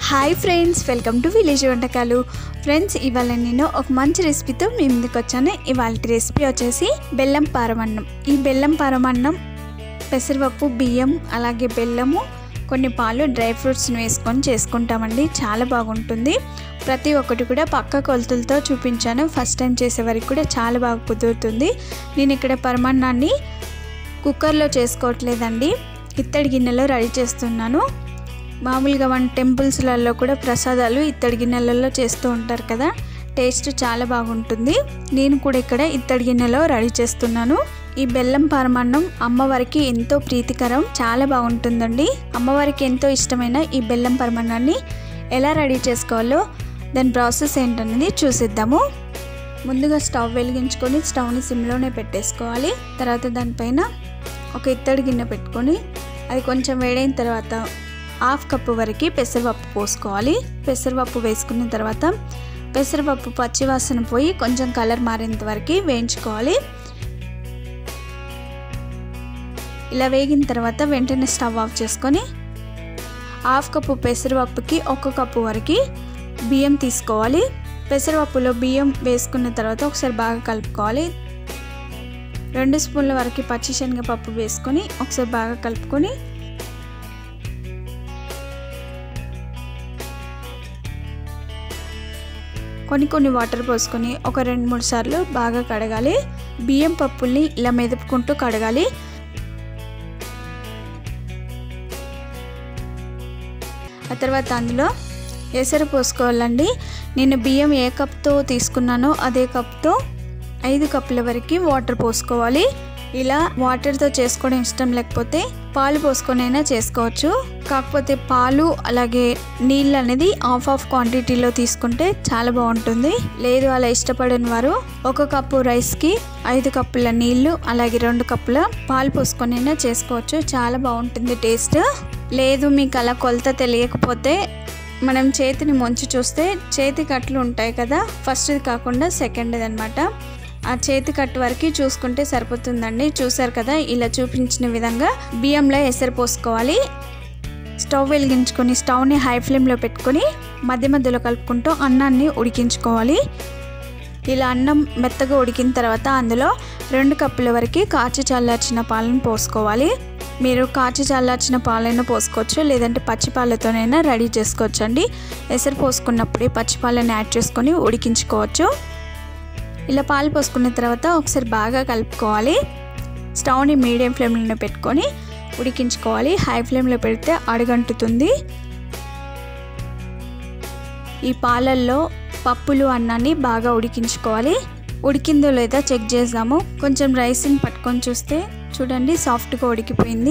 hi friends welcome to village వంటకాలు friends ఇవాళ నేను ఒక మంచి రెసిపీతో మీ ముందుకు వచ్చాను ఇవాళ రెసిపీ వచ్చేసి బెల్లం పారమన్నం ఈ బెల్లం పారమన్నం పెసరపప్పు బియ్యం అలాగే బెల్లము కొన్ని పాలు డ్రై ఫ్రూట్స్ని వేసుకొని చేసుకుంటామండి చాలా బాగుంటుంది ప్రతి ఒక్కటి కూడా పక్క కొలతలతో చూపించాను ఫస్ట్ టైం చేసే వరకు కూడా చాలా బాగా కుదురుతుంది నేను ఇక్కడ పరమాన్నాన్ని కుక్కర్లో చేసుకోవట్లేదండి ఇత్తడి గిన్నెలో రెడీ చేస్తున్నాను మామూలుగా మన టెంపుల్స్లలో కూడా ప్రసాదాలు ఇత్తడి గిన్నెలలో చేస్తూ ఉంటారు కదా టేస్ట్ చాలా బాగుంటుంది నేను కూడా ఇక్కడ ఇత్తడి గిన్నెలో రెడీ చేస్తున్నాను ఈ బెల్లం పరమాన్నం అమ్మవారికి ఎంతో ప్రీతికరం చాలా బాగుంటుందండి అమ్మవారికి ఎంతో ఇష్టమైన ఈ బెల్లం పరమాన్నాన్ని ఎలా రెడీ చేసుకోవాలో దాని ప్రాసెస్ ఏంటనేది చూసిద్దాము ముందుగా స్టవ్ వెలిగించుకొని స్టవ్ని సిమ్లోనే పెట్టేసుకోవాలి తర్వాత దానిపైన ఒక ఇత్తడి గిన్నె పెట్టుకొని అది కొంచెం వేడైన తర్వాత హాఫ్ కప్పు వరకు పెసరపప్పు పోసుకోవాలి పెసరపప్పు వేసుకున్న తర్వాత పెసరపప్పు పచ్చివాసన పోయి కొంచెం కలర్ మారేంత వరకు వేయించుకోవాలి ఇలా వేగిన తర్వాత వెంటనే స్టవ్ ఆఫ్ చేసుకొని హాఫ్ కప్పు పెసరపప్పుకి ఒక కప్పు వరకు బియ్యం తీసుకోవాలి పెసరపప్పులో బియ్యం వేసుకున్న తర్వాత ఒకసారి బాగా కలుపుకోవాలి రెండు స్పూన్ల వరకు పచ్చి శనగపప్పు వేసుకొని ఒకసారి బాగా కలుపుకొని కొన్ని కొన్ని వాటర్ పోసుకొని ఒక రెండు మూడు సార్లు బాగా కడగాలి బియ్యం పప్పుల్ని ఇలా మెదుపుకుంటూ కడగాలి ఆ తర్వాత అందులో ఎసరు పోసుకోవాలండి నేను బియ్యం ఏ కప్తో తీసుకున్నానో అదే కప్తో ఐదు కప్పుల వరకు వాటర్ పోసుకోవాలి ఇలా వాటర్తో చేసుకోవడం ఇష్టం లేకపోతే పాలు పోసుకొని అయినా చేసుకోవచ్చు కాకపోతే పాలు అలాగే నీళ్ళు అనేది హాఫ్ ఆఫ్ క్వాంటిటీలో తీసుకుంటే చాలా బాగుంటుంది లేదు అలా ఇష్టపడని వారు ఒక కప్పు రైస్కి ఐదు కప్పుల నీళ్ళు అలాగే రెండు కప్పుల పాలు పోసుకొని అయినా చేసుకోవచ్చు చాలా బాగుంటుంది టేస్ట్ లేదు మీకు అలా కొలత తెలియకపోతే మనం చేతిని ముంచి చూస్తే చేతి కట్లు ఉంటాయి కదా ఫస్ట్ది కాకుండా సెకండ్ది అనమాట ఆ చేతి కట్టు వరకు చూసుకుంటే సరిపోతుందండి చూసారు కదా ఇలా చూపించిన విధంగా బియ్యంలో ఎసరు పోసుకోవాలి స్టవ్ వెలిగించుకొని స్టవ్ని హై ఫ్లేమ్లో పెట్టుకొని మధ్య మధ్యలో కలుపుకుంటూ అన్నాన్ని ఉడికించుకోవాలి ఇలా అన్నం మెత్తగా ఉడికిన తర్వాత అందులో రెండు కప్పుల వరకు కాచి చల్లార్చిన పాలను పోసుకోవాలి మీరు కాచి చల్లార్చిన పాలైనా పోసుకోవచ్చు లేదంటే పచ్చి పాలతోనైనా రెడీ చేసుకోవచ్చు అండి ఎసరు పోసుకున్నప్పుడే పచ్చి పాలను యాడ్ చేసుకొని ఉడికించుకోవచ్చు ఇలా పాలు పోసుకున్న తర్వాత ఒకసారి బాగా కలుపుకోవాలి స్టవ్ని మీడియం ఫ్లేమ్లో పెట్టుకొని ఉడికించుకోవాలి హై ఫ్లేమ్లో పెడితే అడుగంటుతుంది ఈ పాలల్లో పప్పులు అన్నాన్ని బాగా ఉడికించుకోవాలి ఉడికిందో లేదా చెక్ చేద్దాము కొంచెం రైస్ని పట్టుకొని చూస్తే చూడండి సాఫ్ట్గా ఉడికిపోయింది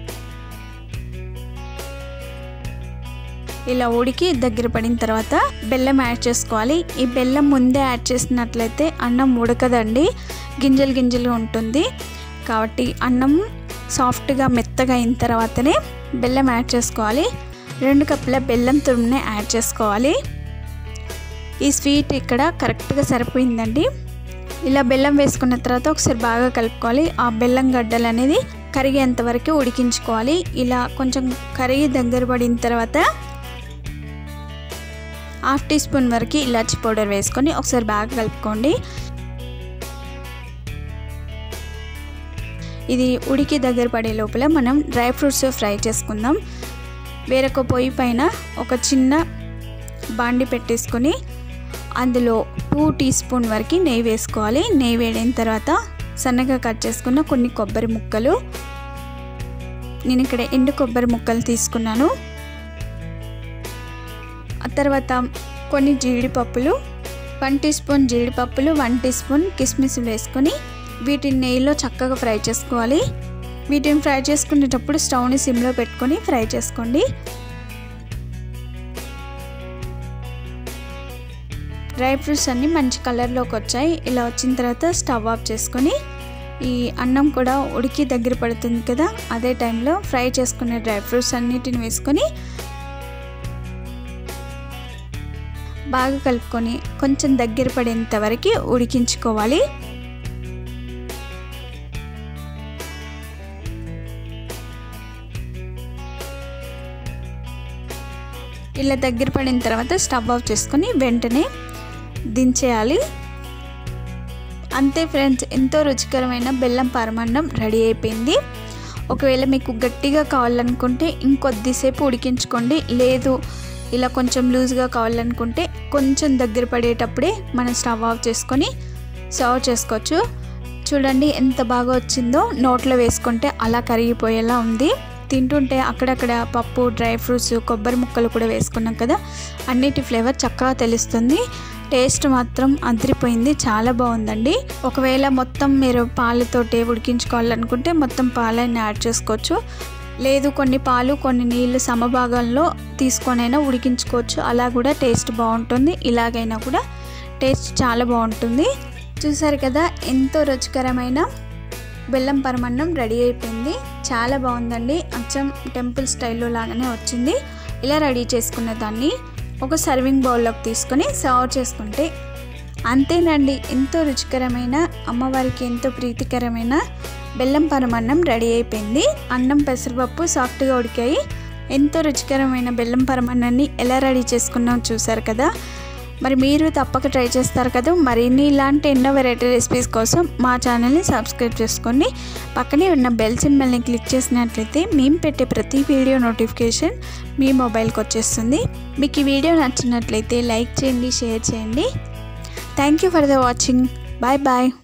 ఇలా ఉడికి దగ్గర పడిన తర్వాత బెల్లం యాడ్ చేసుకోవాలి ఈ బెల్లం ముందే యాడ్ చేసినట్లయితే అన్నం ఉడకదండి గింజలు గింజలు ఉంటుంది కాబట్టి అన్నం సాఫ్ట్గా మెత్తగా అయిన తర్వాతనే బెల్లం యాడ్ చేసుకోవాలి రెండు కప్పుల బెల్లం తురుమునే యాడ్ చేసుకోవాలి ఈ స్వీట్ ఇక్కడ కరెక్ట్గా సరిపోయిందండి ఇలా బెల్లం వేసుకున్న తర్వాత ఒకసారి బాగా కలుపుకోవాలి ఆ బెల్లం గడ్డలు అనేది కరిగేంత వరకు ఉడికించుకోవాలి ఇలా కొంచెం కరిగి దగ్గర పడిన తర్వాత హాఫ్ టీ స్పూన్ వరకు ఇలాచి పౌడర్ వేసుకొని ఒకసారి బాగా కలుపుకోండి ఇది ఉడికి దగ్గర పడే లోపల మనం డ్రై ఫ్రూట్స్ ఫ్రై చేసుకుందాం వేరొక పొయ్యి పైన ఒక చిన్న బాండి పెట్టేసుకొని అందులో టూ టీ స్పూన్ వరకు నెయ్యి వేసుకోవాలి నెయ్యి వేడిన తర్వాత సన్నగా కట్ చేసుకున్న కొన్ని కొబ్బరి ముక్కలు నేను ఇక్కడ ఎండు కొబ్బరి ముక్కలు తీసుకున్నాను ఆ తర్వాత కొన్ని జీడిపప్పులు వన్ టీ స్పూన్ జీడిపప్పులు వన్ టీ స్పూన్ కిస్మిస్ వేసుకొని వీటిని నెయ్యిలో చక్కగా ఫ్రై చేసుకోవాలి వీటిని ఫ్రై చేసుకునేటప్పుడు స్టవ్ని సిమ్లో పెట్టుకొని ఫ్రై చేసుకోండి డ్రై ఫ్రూట్స్ అన్నీ మంచి కలర్లోకి వచ్చాయి ఇలా వచ్చిన తర్వాత స్టవ్ ఆఫ్ చేసుకొని ఈ అన్నం కూడా ఉడికి దగ్గర పడుతుంది కదా అదే టైంలో ఫ్రై చేసుకునే డ్రై ఫ్రూట్స్ అన్నిటిని వేసుకొని బాగా కలుపుకొని కొంచెం దగ్గర పడేంత వరకు ఉడికించుకోవాలి ఇలా దగ్గర పడిన తర్వాత స్టవ్ ఆఫ్ చేసుకొని వెంటనే దించేయాలి అంతే ఫ్రెండ్స్ ఎంతో రుచికరమైన బెల్లం పరమాన్నం రెడీ అయిపోయింది ఒకవేళ మీకు గట్టిగా కావాలనుకుంటే ఇంకొద్దిసేపు ఉడికించుకోండి లేదు ఇలా కొంచెం లూజ్గా కావాలనుకుంటే కొంచెం దగ్గర పడేటప్పుడే మనం స్టవ్ ఆఫ్ చేసుకొని సర్వ్ చేసుకోవచ్చు చూడండి ఎంత బాగా వచ్చిందో నోట్లో వేసుకుంటే అలా కరిగిపోయేలా ఉంది తింటుంటే అక్కడక్కడ పప్పు డ్రై ఫ్రూట్స్ కొబ్బరి ముక్కలు కూడా వేసుకున్నాం కదా అన్నిటి ఫ్లేవర్ చక్కగా తెలుస్తుంది టేస్ట్ మాత్రం అదిరిపోయింది చాలా బాగుందండి ఒకవేళ మొత్తం మీరు పాలతోటే ఉడికించుకోవాలనుకుంటే మొత్తం పాలని యాడ్ చేసుకోవచ్చు లేదు కొన్ని పాలు కొన్ని నీళ్ళు సమభాగంలో తీసుకొనైనా ఉడికించుకోవచ్చు అలా కూడా టేస్ట్ బాగుంటుంది ఇలాగైనా కూడా టేస్ట్ చాలా బాగుంటుంది చూసారు కదా ఎంతో రుచికరమైన బెల్లం పరమన్నం రెడీ అయిపోయింది చాలా బాగుందండి అచ్చం టెంపుల్ స్టైల్లో లాగానే వచ్చింది ఇలా రెడీ చేసుకున్న దాన్ని ఒక సర్వింగ్ బౌల్లోకి తీసుకొని సర్వ్ చేసుకుంటే అంతేనండి ఎంతో రుచికరమైన అమ్మవారికి ఎంతో ప్రీతికరమైన బెల్లం పరమన్నం రెడీ అయిపోయింది అన్నం పెసరపప్పు సాఫ్ట్గా ఉడికాయి ఎంతో రుచికరమైన బెల్లం పరమన్నాన్ని ఎలా రెడీ చేసుకున్నాం చూసారు కదా మరి మీరు తప్పక ట్రై చేస్తారు కదా మరిన్ని ఇలాంటి ఎన్నో వెరైటీ రెసిపీస్ కోసం మా ఛానల్ని సబ్స్క్రైబ్ చేసుకోండి పక్కనే ఉన్న బెల్ సింబల్ని క్లిక్ చేసినట్లయితే మేము పెట్టే ప్రతి వీడియో నోటిఫికేషన్ మీ మొబైల్కి వచ్చేస్తుంది మీకు ఈ వీడియో నచ్చినట్లయితే లైక్ చేయండి షేర్ చేయండి thank you for the watching bye bye